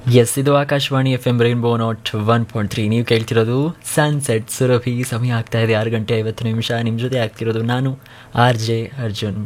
S ಇದು Akashvani F M Rainbow naught one point three ನೀವು ಕೇಳ್ತಿರೋದು ಸನ್ಸೆಟ್ ಸುರಭಿ ಸಮಯ ಆಗ್ತಾ ಇದೆ ಆರು ಗಂಟೆ ಐವತ್ತು ನಿಮಿಷ ನಿಮ್ಮ ಜೊತೆ ಆಗ್ತಿರೋದು ನಾನು R J Arjun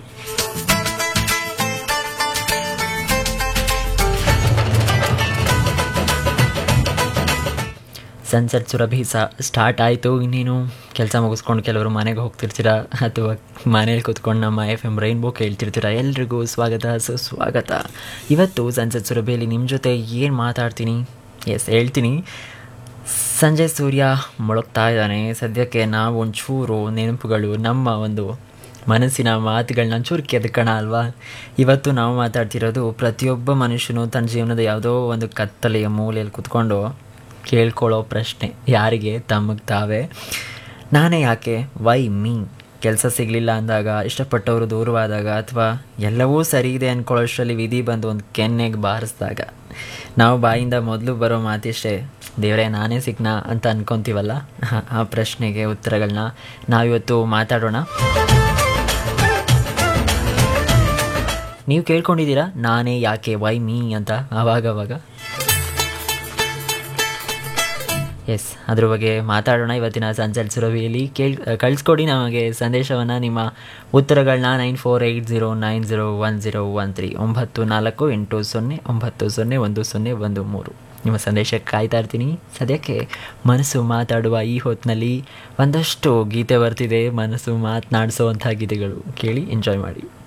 Sunset Surabhi ಸ ಸ್ಟಾರ್ಟ್ ಆಯಿತು ಇನ್ನೇನು ಕೆಲಸ ಮುಗಿಸ್ಕೊಂಡು ಕೆಲವರು ಮನೆಗೆ ಹೋಗ್ತಿರ್ತೀರ ಅಥವಾ ಮನೇಲಿ ಕೂತ್ಕೊಂಡು ನಮ್ಮ ಎಫ್ ಎಮ್ ರೈನ್ಬೋ ಕೇಳ್ತಿರ್ತೀರ ಎಲ್ರಿಗೂ ಸ್ವಾಗತ ಸುಸ್ವಾಗತ ಇವತ್ತು ಸನ್ಸೆಟ್ ಸುರಭಿಯಲ್ಲಿ ನಿಮ್ಮ ಜೊತೆ ಏನು ಮಾತಾಡ್ತೀನಿ ಎಸ್ ಹೇಳ್ತೀನಿ ಸಂಜೆ ಸೂರ್ಯ ಮೊಳಗ್ತಾ ಇದ್ದಾನೆ ಸದ್ಯಕ್ಕೆ ನಾವು ಒಂಚೂರು ನೆನಪುಗಳು ನಮ್ಮ ಒಂದು ಮನಸ್ಸಿನ ಮಾತುಗಳನ್ನ ಚೂರು ಕೆದಕಣ ಅಲ್ವಾ ಇವತ್ತು ನಾವು ಮಾತಾಡ್ತಿರೋದು ಪ್ರತಿಯೊಬ್ಬ ಮನುಷ್ಯನು ತನ್ನ ಜೀವನದ ಯಾವುದೋ ಒಂದು ಕತ್ತಲೆಯ ಮೂಲೆಯಲ್ಲಿ ಕೂತ್ಕೊಂಡು ಕೇಳ್ಕೊಳ್ಳೋ ಪ್ರಶ್ನೆ ಯಾರಿಗೆ ತಮಗೆ ತಾವೇ ನಾನೇ ಯಾಕೆ ವೈ ಮೀ ಕೆಲಸ ಸಿಗಲಿಲ್ಲ ಅಂದಾಗ ಇಷ್ಟಪಟ್ಟವರು ದೂರವಾದಾಗ ಅಥವಾ ಎಲ್ಲವೂ ಸರಿ ಇದೆ ಅಂದ್ಕೊಳ್ಳೋಷ್ಟರಲ್ಲಿ ವಿಧಿ ಬಂದು ಒಂದು ಕೆನ್ನೆಗೆ ಬಾರಿಸಿದಾಗ ನಾವು ಬಾಯಿಂದ ಮೊದಲು ಬರೋ ಮಾತಿಷ್ಟೇ ದೇವರೇ ನಾನೇ ಸಿಗ್ನಾ ಅಂತ ಅನ್ಕೊತೀವಲ್ಲ ಆ ಪ್ರಶ್ನೆಗೆ ಉತ್ತರಗಳನ್ನ ನಾವಿವತ್ತು ಮಾತಾಡೋಣ ನೀವು ಕೇಳ್ಕೊಂಡಿದ್ದೀರಾ ನಾನೇ ಯಾಕೆ ವೈ ಮೀ ಅಂತ ಆವಾಗವಾಗ ಎಸ್ ಅದ್ರ ಬಗ್ಗೆ ಮಾತಾಡೋಣ ಇವತ್ತಿನ ಸನ್ಸೆಟ್ ಸುರಭಿಯಲ್ಲಿ ಕೇಳ್ ಕಳಿಸ್ಕೊಡಿ ನಮಗೆ ಸಂದೇಶವನ್ನು ನಿಮ್ಮ ಉತ್ತರಗಳನ್ನ nine four eight zero nine zero one zero one three ಒಂಬತ್ತು ನಾಲ್ಕು ಎಂಟು ಸೊನ್ನೆ ಒಂಬತ್ತು ಸೊನ್ನೆ ಒಂದು ಸೊನ್ನೆ ಒಂದು ಮೂರು ನಿಮ್ಮ ಸಂದೇಶಕ್ಕೆ ಕಾಯ್ತಾ ಇರ್ತೀನಿ ಸದ್ಯಕ್ಕೆ ಮನಸ್ಸು ಮಾತಾಡುವ ಈ ಹೊತ್ತಿನಲ್ಲಿ ಒಂದಷ್ಟು ಗೀತೆ ಬರ್ತಿದೆ ಮನಸ್ಸು ಮಾತನಾಡಿಸೋವಂಥ ಗೀತೆಗಳು ಕೇಳಿ ಎಂಜಾಯ್ ಮಾಡಿ